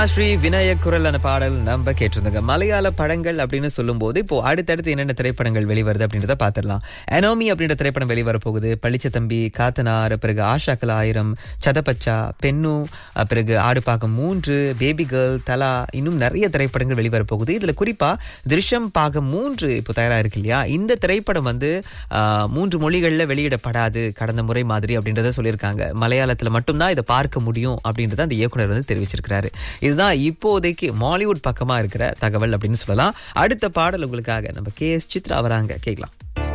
ஸ்ரீ விநாயக் குரல் அந்த பாடல் நம்ம கேட்டிருந்தோங்க மலையாள படங்கள் அப்படின்னு சொல்லும்போது இப்போ அடுத்தடுத்து என்னென்ன திரைப்படங்கள் வெளிவருது அப்படின்றத பார்த்துடலாம் அனோமி அப்படின்ற திரைப்படம் வெளிவர போகுது பளிச்ச தம்பி காத்தனார் பிறகு ஆஷாக்கல் ஆயிரம் சதபச்சா பெண்ணு அஹ் பிறகு ஆடு பாகம் மூன்று பேபி கேர்ள் தலா இன்னும் நிறைய திரைப்படங்கள் வெளிவர போகுது இதுல குறிப்பா திருஷம் பாகம் மூன்று இப்போ தயாரா இருக்கு இல்லையா இந்த திரைப்படம் வந்து ஆஹ், மூன்று மொழிகள்ல வெளியிடப்படாது கடந்த முறை மாதிரி அப்படின்றத சொல்லியிருக்காங்க மலையாளத்துல மட்டும்தான் இதை பார்க்க முடியும் அப்படின்றத அந்த இயக்குனர் வந்து தெரிவிச்சிருக்கிறாரு இதுதான் இப்போதைக்கு மாலிவுட் பக்கமா இருக்கிற தகவல் அப்படின்னு சொல்லலாம் அடுத்த பாடல் உங்களுக்காக நம்ம கே எஸ் சித்ரா வராங்க கேட்கலாம்